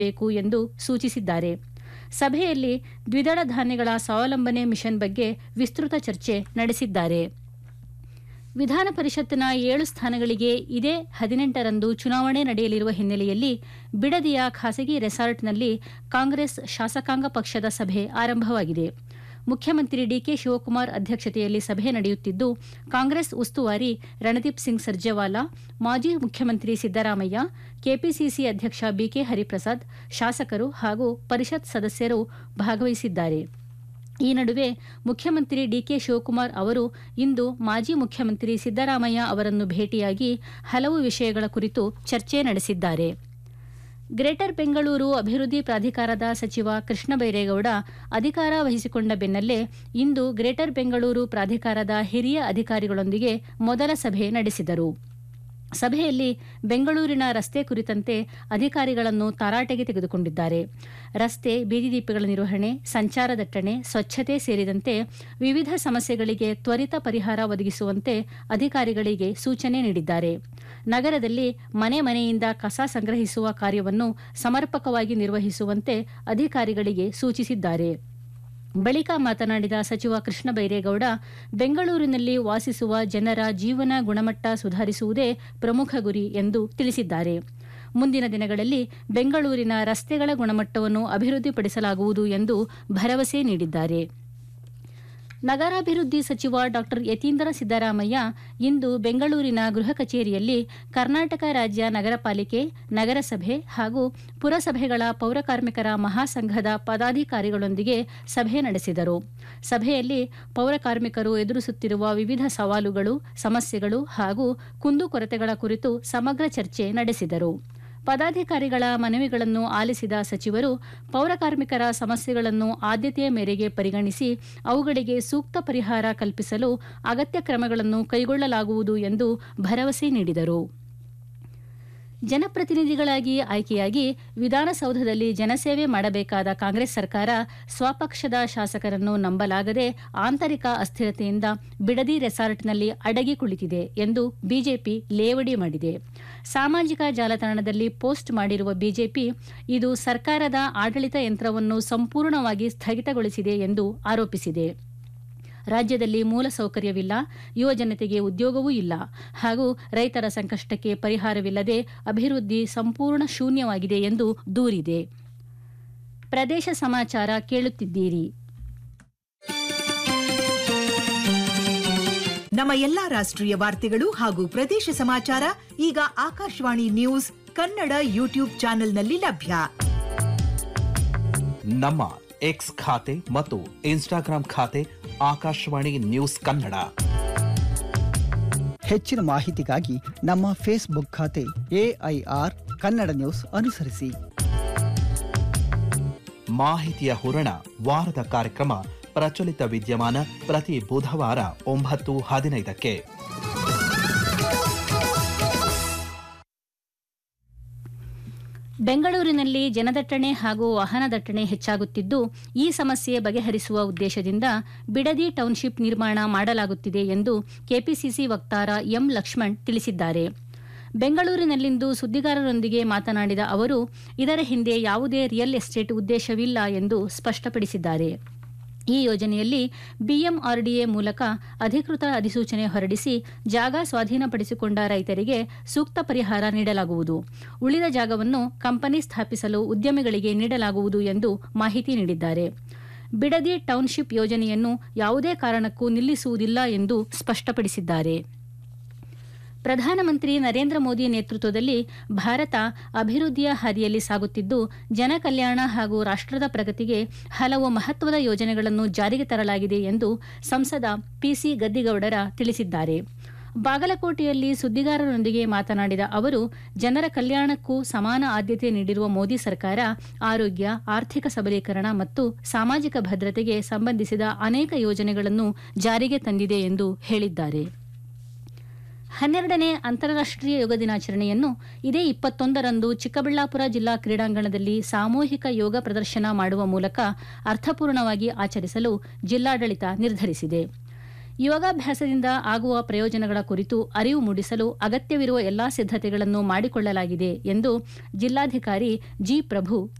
ಬೇಕು ಎಂದು ಸೂಚಿಸಿದ್ದಾರೆ ಸಭೆಯಲ್ಲಿ ದ್ವಿದಳ ಧಾನ್ಯಗಳ ಸ್ವಾವಲಂಬನೆ ಮಿಷನ್ ಬಗ್ಗೆ ವಿಸ್ತೃತ ಚರ್ಚೆ ನಡೆಸಿದ್ದಾರೆ ವಿಧಾನ ಪರಿಷತ್ತಿನ ಏಳು ಸ್ಥಾನಗಳಿಗೆ ಇದೇ ಹದಿನೆಂಟರಂದು ಚುನಾವಣೆ ನಡೆಯಲಿರುವ ಹಿನ್ನೆಲೆಯಲ್ಲಿ ಬಿಡದಿಯ ಖಾಸಗಿ ರೆಸಾರ್ಟ್ನಲ್ಲಿ ಕಾಂಗ್ರೆಸ್ ಶಾಸಕಾಂಗ ಪಕ್ಷದ ಸಭೆ ಆರಂಭವಾಗಿದೆ ಮುಖ್ಯಮಂತ್ರಿ ಡಿಕೆ ಶಿವಕುಮಾರ್ ಅಧ್ಯಕ್ಷತೆಯಲ್ಲಿ ಸಭೆ ನಡೆಯುತ್ತಿದ್ದು ಕಾಂಗ್ರೆಸ್ ಉಸ್ತುವಾರಿ ರಣದೀಪ್ ಸಿಂಗ್ ಸರ್ಜೇವಾಲಾ ಮಾಜಿ ಮುಖ್ಯಮಂತ್ರಿ ಸಿದ್ದರಾಮಯ್ಯ ಕೆಪಿಸಿಸಿ ಅಧ್ಯಕ್ಷ ಬಿಕೆ ಹರಿಪ್ರಸಾದ್ ಶಾಸಕರು ಹಾಗೂ ಪರಿಷತ್ ಸದಸ್ಯರು ಭಾಗವಹಿಸಿದ್ದಾರೆ ಈ ನಡುವೆ ಮುಖ್ಯಮಂತ್ರಿ ಡಿಕೆ ಶಿವಕುಮಾರ್ ಅವರು ಇಂದು ಮಾಜಿ ಮುಖ್ಯಮಂತ್ರಿ ಸಿದ್ದರಾಮಯ್ಯ ಅವರನ್ನು ಭೇಟಿಯಾಗಿ ಹಲವು ವಿಷಯಗಳ ಕುರಿತು ಚರ್ಚೆ ನಡೆಸಿದ್ದಾರೆ ಗ್ರೇಟರ್ ಬೆಂಗಳೂರು ಅಭಿವೃದ್ಧಿ ಪ್ರಾಧಿಕಾರದ ಸಚಿವ ಕೃಷ್ಣ ಬೈರೇಗೌಡ ಅಧಿಕಾರ ವಹಿಸಿಕೊಂಡ ಬೆನ್ನಲ್ಲೇ ಇಂದು ಗ್ರೇಟರ್ ಬೆಂಗಳೂರು ಪ್ರಾಧಿಕಾರದ ಹಿರಿಯ ಅಧಿಕಾರಿಗಳೊಂದಿಗೆ ಮೊದಲ ಸಭೆ ನಡೆಸಿದರು ಸಭೆಯಲ್ಲಿ ಬೆಂಗಳೂರಿನ ರಸ್ತೆ ಕುರಿತಂತೆ ಅಧಿಕಾರಿಗಳನ್ನು ತರಾಟೆಗೆ ತೆಗೆದುಕೊಂಡಿದ್ದಾರೆ ರಸ್ತೆ ಬೀದಿ ದೀಪಗಳ ನಿರ್ವಹಣೆ ಸಂಚಾರ ದಟ್ಟಣೆ ಸ್ವಚ್ಛತೆ ಸೇರಿದಂತೆ ವಿವಿಧ ಸಮಸ್ಯೆಗಳಿಗೆ ತ್ವರಿತ ಪರಿಹಾರ ಒದಗಿಸುವಂತೆ ಅಧಿಕಾರಿಗಳಿಗೆ ಸೂಚನೆ ನೀಡಿದ್ದಾರೆ ನಗರದಲ್ಲಿ ಮನೆ ಮನೆಯಿಂದ ಕಸ ಸಂಗ್ರಹಿಸುವ ಕಾರ್ಯವನ್ನು ಸಮರ್ಪಕವಾಗಿ ನಿರ್ವಹಿಸುವಂತೆ ಅಧಿಕಾರಿಗಳಿಗೆ ಸೂಚಿಸಿದ್ದಾರೆ ಬಳಿಕ ಮಾತನಾಡಿದ ಸಚಿವ ಕೃಷ್ಣ ಬೈರೇಗೌಡ ಬೆಂಗಳೂರಿನಲ್ಲಿ ವಾಸಿಸುವ ಜನರ ಜೀವನ ಗುಣಮಟ್ಟ ಸುಧಾರಿಸುವುದೇ ಪ್ರಮುಖ ಗುರಿ ಎಂದು ತಿಳಿಸಿದ್ದಾರೆ ಮುಂದಿನ ದಿನಗಳಲ್ಲಿ ಬೆಂಗಳೂರಿನ ರಸ್ತೆಗಳ ಗುಣಮಟ್ಟವನ್ನು ಅಭಿವೃದ್ಧಿಪಡಿಸಲಾಗುವುದು ಎಂದು ಭರವಸೆ ನೀಡಿದ್ದಾರೆ ನಗರಾಭಿವೃದ್ಧಿ ಸಚಿವ ಡಾ ಯತೀಂದ್ರ ಸಿದ್ದರಾಮಯ್ಯ ಇಂದು ಬೆಂಗಳೂರಿನ ಗೃಹ ಕಚೇರಿಯಲ್ಲಿ ಕರ್ನಾಟಕ ರಾಜ್ಯ ನಗರ ಪಾಲಿಕೆ ನಗರಸಭೆ ಹಾಗೂ ಪುರಸಭೆಗಳ ಪೌರಕಾರ್ಮಿಕರ ಮಹಾಸಂಘದ ಪದಾಧಿಕಾರಿಗಳೊಂದಿಗೆ ಸಭೆ ನಡೆಸಿದರು ಸಭೆಯಲ್ಲಿ ಪೌರಕಾರ್ಮಿಕರು ಎದುರಿಸುತ್ತಿರುವ ವಿವಿಧ ಸವಾಲುಗಳು ಸಮಸ್ಯೆಗಳು ಹಾಗೂ ಕುಂದುಕೊರತೆಗಳ ಕುರಿತು ಸಮಗ್ರ ಚರ್ಚೆ ನಡೆಸಿದರು ಪದಾಧಿಕಾರಿಗಳ ಮನವಿಗಳನ್ನು ಆಲಿಸಿದ ಸಚಿವರು ಪೌರಕಾರ್ಮಿಕರ ಸಮಸ್ಯೆಗಳನ್ನು ಆದ್ಯತೆಯ ಮೇರೆಗೆ ಪರಿಗಣಿಸಿ ಅವುಗಳಿಗೆ ಸೂಕ್ತ ಪರಿಹಾರ ಕಲ್ಪಿಸಲು ಅಗತ್ಯ ಕ್ರಮಗಳನ್ನು ಕೈಗೊಳ್ಳಲಾಗುವುದು ಎಂದು ಭರವಸೆ ನೀಡಿದರು ಜನಪ್ರತಿನಿಧಿಗಳಾಗಿ ಆಯ್ಕೆಯಾಗಿ ವಿಧಾನಸೌಧದಲ್ಲಿ ಜನಸೇವೆ ಮಾಡಬೇಕಾದ ಕಾಂಗ್ರೆಸ್ ಸರ್ಕಾರ ಸ್ವಪಕ್ಷದ ಶಾಸಕರನ್ನು ನಂಬಲಾಗದೆ ಆಂತರಿಕ ಅಸ್ಥಿರತೆಯಿಂದ ಬಿಡದಿ ರೆಸಾರ್ಟ್ನಲ್ಲಿ ಅಡಗಿ ಕುಳಿತಿದೆ ಎಂದು ಬಿಜೆಪಿ ಲೇವಡಿ ಮಾಡಿದೆ ಸಾಮಾಜಿಕ ಜಾಲತಾಣದಲ್ಲಿ ಪೋಸ್ಟ್ ಮಾಡಿರುವ ಬಿಜೆಪಿ ಇದು ಸರ್ಕಾರದ ಆಡಳಿತ ಯಂತ್ರವನ್ನು ಸಂಪೂರ್ಣವಾಗಿ ಸ್ಥಗಿತಗೊಳಿಸಿದೆ ಎಂದು ಆರೋಪಿಸಿದೆ ರಾಜ್ಯದಲ್ಲಿ ಮೂಲಸೌಕರ್ಯವಿಲ್ಲ ಯುವ ಜನತೆಗೆ ಉದ್ಯೋಗವೂ ಇಲ್ಲ ಹಾಗೂ ರೈತರ ಸಂಕಷ್ಟಕ್ಕೆ ಪರಿಹಾರವಿಲ್ಲದೆ ಅಭಿವೃದ್ಧಿ ಸಂಪೂರ್ಣ ಶೂನ್ಯವಾಗಿದೆ ಎಂದು ದೂರಿದೆ ಪ್ರದೇಶ ಸಮಾಚಾರ ಕೇಳುತ್ತಿದ್ದೀರಿ ನಮ್ಮ ಎಲ್ಲಾ ರಾಷ್ಟ್ರೀಯ ವಾರ್ತೆಗಳು ಹಾಗೂ ಪ್ರದೇಶ ಸಮಾಚಾರ ಈಗ ಆಕಾಶವಾಣಿ ನ್ಯೂಸ್ ಕನ್ನಡ ಯೂಟ್ಯೂಬ್ ಚಾನೆಲ್ನಲ್ಲಿ ಲಭ್ಯ ನಮ್ಮ ಎಕ್ಸ್ ಖಾತೆ ಮತ್ತು ಇನ್ಸ್ಟಾಗ್ರಾಂ ಖಾತೆ ಆಕಾಶವಾಣಿ ನ್ಯೂಸ್ ಕನ್ನಡ ಹೆಚ್ಚಿನ ಮಾಹಿತಿಗಾಗಿ ನಮ್ಮ ಫೇಸ್ಬುಕ್ ಖಾತೆ ಎಐಆರ್ ಕನ್ನಡ ನ್ಯೂಸ್ ಅನುಸರಿಸಿ ಮಾಹಿತಿಯ ಹೂರಣ ವಾರದ ಕಾರ್ಯಕ್ರಮ ಪ್ರಚಲಿತ ವಿದ್ಯಮಾನ ಪ್ರತಿ ಬುಧವಾರ ಒಂಬತ್ತು ಹದಿನೈದಕ್ಕೆ ಬೆಂಗಳೂರಿನಲ್ಲಿ ಜನದಟ್ಟಣೆ ಹಾಗೂ ವಾಹನ ದಟ್ಟಣೆ ಹೆಚ್ಚಾಗುತ್ತಿದ್ದು ಈ ಸಮಸ್ಯೆ ಬಗೆಹರಿಸುವ ಉದ್ದೇಶದಿಂದ ಬಿಡದಿ ಟೌನ್ಶಿಪ್ ನಿರ್ಮಾಣ ಮಾಡಲಾಗುತ್ತಿದೆ ಎಂದು ಕೆಪಿಸಿಸಿ ವಕ್ತಾರ ಎಂ ಲಕ್ಷ್ಮಣ್ ತಿಳಿಸಿದ್ದಾರೆ ಬೆಂಗಳೂರಿನಲ್ಲಿಂದು ಸುದ್ದಿಗಾರರೊಂದಿಗೆ ಮಾತನಾಡಿದ ಅವರು ಇದರ ಹಿಂದೆ ಯಾವುದೇ ರಿಯಲ್ ಎಸ್ಟೇಟ್ ಉದ್ದೇಶವಿಲ್ಲ ಎಂದು ಸ್ಪಷ್ಟಪಡಿಸಿದ್ದಾರೆ ಈ ಯೋಜನೆಯಲ್ಲಿ ಬಿಎಂಆರ್ಡಿಎ ಮೂಲಕ ಅಧಿಕೃತ ಅಧಿಸೂಚನೆ ಹೊರಡಿಸಿ ಜಾಗ ಸ್ವಾಧೀನಪಡಿಸಿಕೊಂಡ ರೈತರಿಗೆ ಸೂಕ್ತ ಪರಿಹಾರ ನೀಡಲಾಗುವುದು ಉಳಿದ ಜಾಗವನ್ನು ಕಂಪನಿ ಸ್ಥಾಪಿಸಲು ಉದ್ಯಮಿಗಳಿಗೆ ನೀಡಲಾಗುವುದು ಎಂದು ಮಾಹಿತಿ ನೀಡಿದ್ದಾರೆ ಬಿಡದಿ ಟೌನ್ಶಿಪ್ ಯೋಜನೆಯನ್ನು ಯಾವುದೇ ಕಾರಣಕ್ಕೂ ನಿಲ್ಲಿಸುವುದಿಲ್ಲ ಎಂದು ಸ್ಪಷ್ಟಪಡಿಸಿದ್ದಾರೆ ಪ್ರಧಾನಮಂತ್ರಿ ನರೇಂದ್ರ ಮೋದಿ ನೇತೃತ್ವದಲ್ಲಿ ಭಾರತ ಅಭಿವೃದ್ಧಿಯ ಹಾದಿಯಲ್ಲಿ ಸಾಗುತ್ತಿದ್ದು ಜನಕಲ್ಯಾಣ ಹಾಗೂ ರಾಷ್ಟ್ರದ ಪ್ರಗತಿಗೆ ಹಲವು ಮಹತ್ವದ ಯೋಜನೆಗಳನ್ನು ಜಾರಿಗೆ ತರಲಾಗಿದೆ ಎಂದು ಸಂಸದ ಪಿಸಿ ಗದ್ದಿಗೌಡರ ತಿಳಿಸಿದ್ದಾರೆ ಬಾಗಲಕೋಟೆಯಲ್ಲಿ ಸುದ್ದಿಗಾರರೊಂದಿಗೆ ಮಾತನಾಡಿದ ಅವರು ಜನರ ಕಲ್ಯಾಣಕ್ಕೂ ಸಮಾನ ಆದ್ಯತೆ ನೀಡಿರುವ ಮೋದಿ ಸರ್ಕಾರ ಆರೋಗ್ಯ ಆರ್ಥಿಕ ಸಬಲೀಕರಣ ಮತ್ತು ಸಾಮಾಜಿಕ ಭದ್ರತೆಗೆ ಸಂಬಂಧಿಸಿದ ಅನೇಕ ಯೋಜನೆಗಳನ್ನು ಜಾರಿಗೆ ತಂದಿದೆ ಎಂದು ಹೇಳಿದ್ದಾರೆ ಹನ್ನೆರಡನೇ ಅಂತಾರಾಷ್ಟ್ರೀಯ ಯೋಗ ದಿನಾಚರಣೆಯನ್ನು ಇದೇ ಇಪ್ಪತ್ತೊಂದರಂದು ಚಿಕ್ಕಬಳ್ಳಾಪುರ ಜಿಲ್ಲಾ ಕ್ರೀಡಾಂಗಣದಲ್ಲಿ ಸಾಮೂಹಿಕ ಯೋಗ ಪ್ರದರ್ಶನ ಮಾಡುವ ಮೂಲಕ ಅರ್ಥಪೂರ್ಣವಾಗಿ ಆಚರಿಸಲು ಜಿಲ್ಲಾಡಳಿತ ನಿರ್ಧರಿಸಿದೆ ಯೋಗಾಭ್ಯಾಸದಿಂದ ಆಗುವ ಪ್ರಯೋಜನಗಳ ಕುರಿತು ಅರಿವು ಮೂಡಿಸಲು ಅಗತ್ಯವಿರುವ ಎಲ್ಲಾ ಸಿದ್ಧತೆಗಳನ್ನು ಮಾಡಿಕೊಳ್ಳಲಾಗಿದೆ ಎಂದು ಜಿಲ್ಲಾಧಿಕಾರಿ ಜಿ ಪ್ರಭು